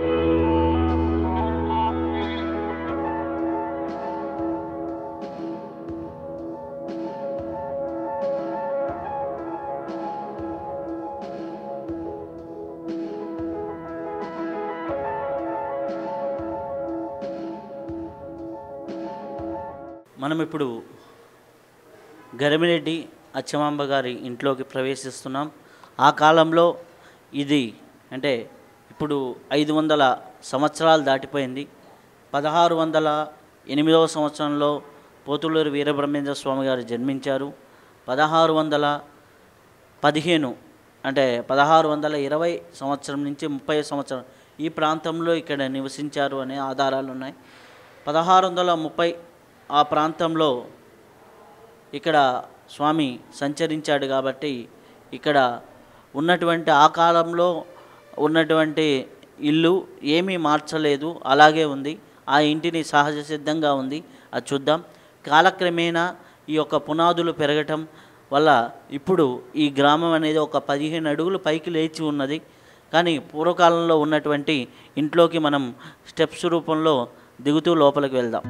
మనం ఇప్పుడు గరిమిరెడ్డి అచ్చమాంబ గారి ఇంట్లోకి ప్రవేశిస్తున్నాం ఆ కాలంలో ఇది అంటే ఇప్పుడు ఐదు వందల సంవత్సరాలు దాటిపోయింది పదహారు వందల ఎనిమిదవ సంవత్సరంలో పోతులూరు వీరబ్రహ్మేంద్ర స్వామి గారు జన్మించారు పదహారు వందల పదిహేను అంటే పదహారు వందల ఇరవై సంవత్సరం నుంచి ముప్పై సంవత్సరం ఈ ప్రాంతంలో ఇక్కడ నివసించారు అనే ఆధారాలు ఉన్నాయి పదహారు వందల ముప్పై ఆ ప్రాంతంలో ఇక్కడ స్వామి సంచరించాడు కాబట్టి ఇక్కడ ఉన్నటువంటి ఆ కాలంలో ఉన్నటువంటి ఇల్లు ఏమీ మార్చలేదు అలాగే ఉంది ఆ ఇంటిని సహజ సిద్ధంగా ఉంది అది చూద్దాం కాలక్రమేణా ఈ యొక్క పునాదులు పెరగటం వల్ల ఇప్పుడు ఈ గ్రామం అనేది ఒక పదిహేను అడుగులు పైకి లేచి ఉన్నది కానీ పూర్వకాలంలో ఉన్నటువంటి ఇంట్లోకి మనం స్టెప్స్ రూపంలో దిగుతూ లోపలికి వెళ్దాం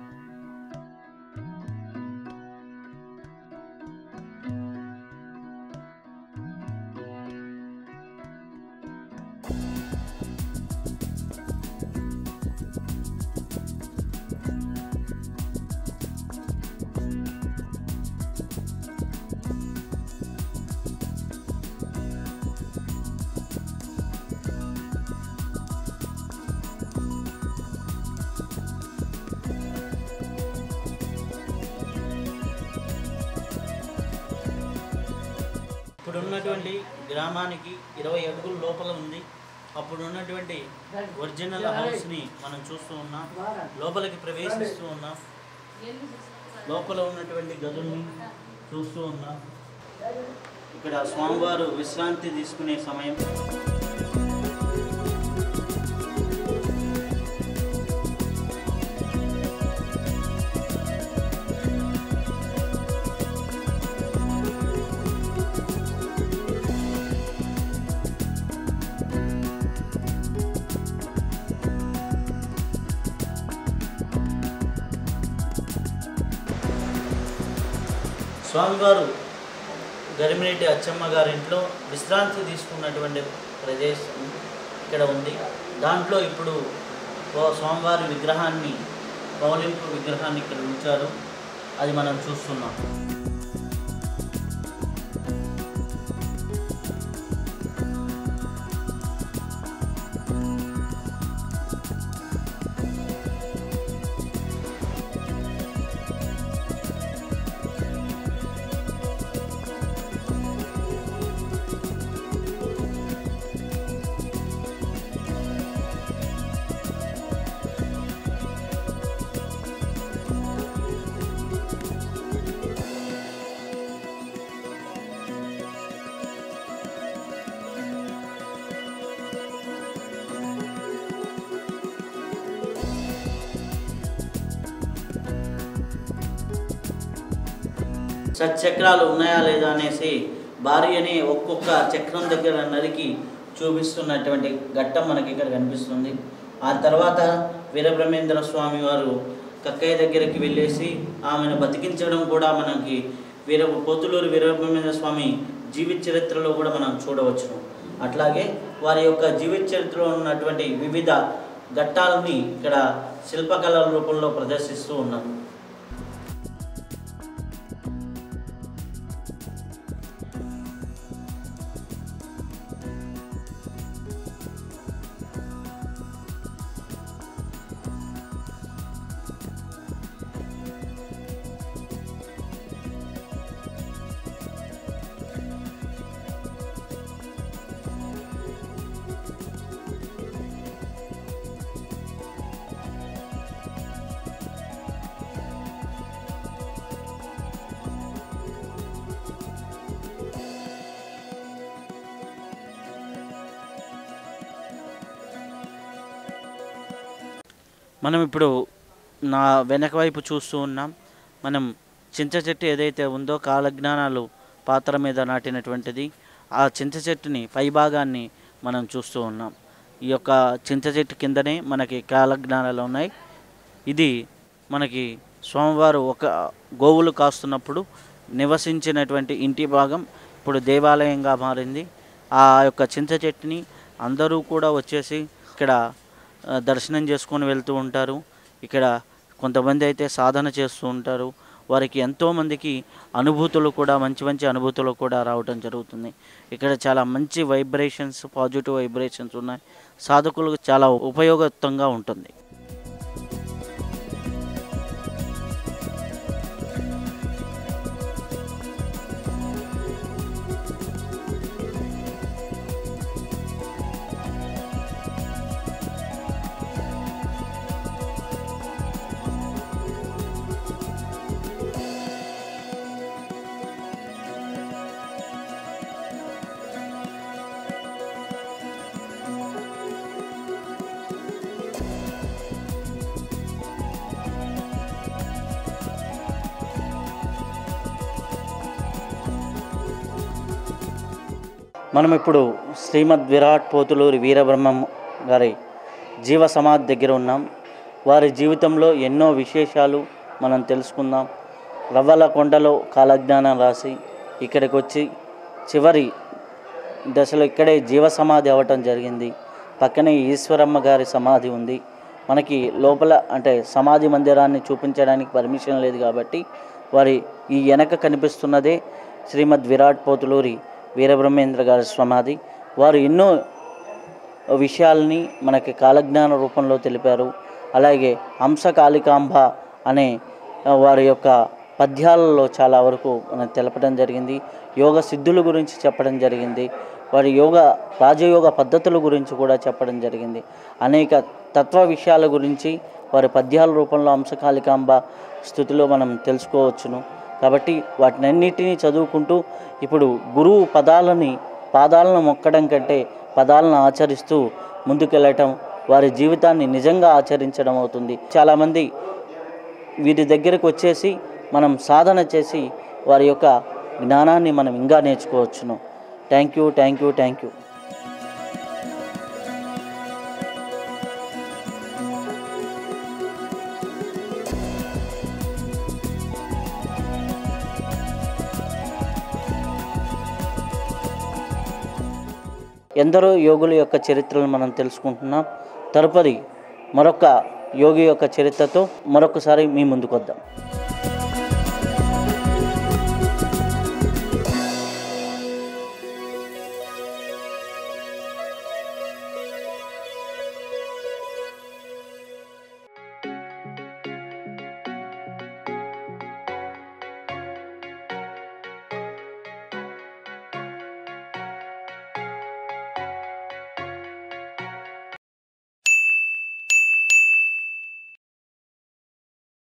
ఇప్పుడు ఉన్నటువంటి గ్రామానికి ఇరవై అడుగుల లోపల ఉంది అప్పుడు ఉన్నటువంటి ఒరిజినల్ హౌస్ని మనం చూస్తూ ఉన్నాం లోపలికి ప్రవేశిస్తూ ఉన్నాం లోపల ఉన్నటువంటి గదుల్ని చూస్తూ ఉన్నాం ఇక్కడ స్వామివారు విశ్రాంతి తీసుకునే సమయం స్వామివారు గరిమిరెడ్డి అచ్చమ్మ గారింట్లో విశ్రాంతి తీసుకున్నటువంటి ప్రదేశం ఇక్కడ ఉంది దాంట్లో ఇప్పుడు ఓ స్వామివారి విగ్రహాన్ని పౌలింపు విగ్రహాన్ని ఇక్కడ ఉంచారు అది మనం చూస్తున్నాం సచక్రాలు ఉన్నాయా లేదా అనేసి భార్యని ఒక్కొక్క చక్రం దగ్గర నరికి చూపిస్తున్నటువంటి ఘట్టం మనకి ఇక్కడ కనిపిస్తుంది ఆ తర్వాత వీరబ్రహ్మేంద్ర స్వామి వారు కక్కయ్య దగ్గరికి వెళ్ళేసి ఆమెను బతికించడం కూడా మనకి వీర పోతులూరు వీరబ్రహ్మేంద్ర స్వామి జీవిత చరిత్రలో కూడా మనం చూడవచ్చును అట్లాగే వారి యొక్క జీవిత చరిత్రలో ఉన్నటువంటి వివిధ ఘట్టాలని ఇక్కడ శిల్పకళల రూపంలో ప్రదర్శిస్తూ ఉన్నాం మనం ఇప్పుడు నా వెనక వైపు చూస్తూ ఉన్నాం మనం చింత చెట్టు ఏదైతే ఉందో కాలజ్ఞానాలు పాత్ర మీద నాటినటువంటిది ఆ చింత చెట్టుని పైభాగాన్ని మనం చూస్తూ ఉన్నాం ఈ యొక్క చింత చెట్టు కిందనే మనకి కాలజ్ఞానాలు ఉన్నాయి ఇది మనకి స్వామివారు ఒక గోవులు కాస్తున్నప్పుడు నివసించినటువంటి ఇంటి భాగం ఇప్పుడు దేవాలయంగా మారింది ఆ యొక్క చింత చెట్టుని అందరూ కూడా వచ్చేసి ఇక్కడ ఆ, దర్శనం చేసుకొని వెళ్తూ ఉంటారు ఇక్కడ కొంతమంది అయితే సాధన చేస్తూ ఉంటారు వారికి ఎంతోమందికి అనుభూతులు కూడా మంచి మంచి అనుభూతులు కూడా రావటం జరుగుతుంది ఇక్కడ చాలా మంచి వైబ్రేషన్స్ పాజిటివ్ వైబ్రేషన్స్ ఉన్నాయి సాధకులకు చాలా ఉపయోగవంతంగా ఉంటుంది మనం ఇప్పుడు శ్రీమద్ విరాట్ పోతులూరి వీరబ్రహ్మం గారి జీవ సమాధి దగ్గర ఉన్నాం వారి జీవితంలో ఎన్నో విశేషాలు మనం తెలుసుకుందాం రవ్వల కొండలో కాలజ్ఞానం రాసి ఇక్కడికి వచ్చి చివరి దశలో ఇక్కడే జీవ సమాధి అవ్వటం జరిగింది పక్కనే ఈశ్వరమ్మ గారి సమాధి ఉంది మనకి లోపల అంటే సమాధి మందిరాన్ని చూపించడానికి పర్మిషన్ లేదు కాబట్టి వారి ఈ వెనక కనిపిస్తున్నదే శ్రీమద్ విరాట్ పోతులూరి వీరబ్రహ్మేంద్ర గారి సమాధి వారు ఎన్నో విషయాల్ని మనకి కాలజ్ఞాన రూపంలో తెలిపారు అలాగే హంస కాళికాంబ అనే ఆ, వారి యొక్క పద్యాలలో చాలా వరకు మనకు తెలపడం జరిగింది యోగ సిద్ధుల గురించి చెప్పడం జరిగింది వారి యోగ రాజయోగ పద్ధతుల గురించి కూడా చెప్పడం జరిగింది అనేక తత్వ విషయాల గురించి వారి పద్యాల రూపంలో హంసకాళికాంబ స్థుతిలో మనం తెలుసుకోవచ్చును కాబట్టి వాటినన్నిటినీ చదువుకుంటూ ఇప్పుడు గురువు పదాలని పాదాలను మొక్కడం కంటే పదాలను ఆచరిస్తూ ముందుకెళ్ళటం వారి జీవితాన్ని నిజంగా ఆచరించడం అవుతుంది చాలామంది వీరి దగ్గరకు వచ్చేసి మనం సాధన చేసి వారి యొక్క జ్ఞానాన్ని మనం ఇంకా నేర్చుకోవచ్చును thank you thank you thank you ఎందరో యోగుల యొక్క చరిత్రను మనం తెలుసుకుంటున్నాం తదుపరి మరొక యోగి యొక్క చరిత్రతో మరొకసారి మీ ముందుకు వద్దాం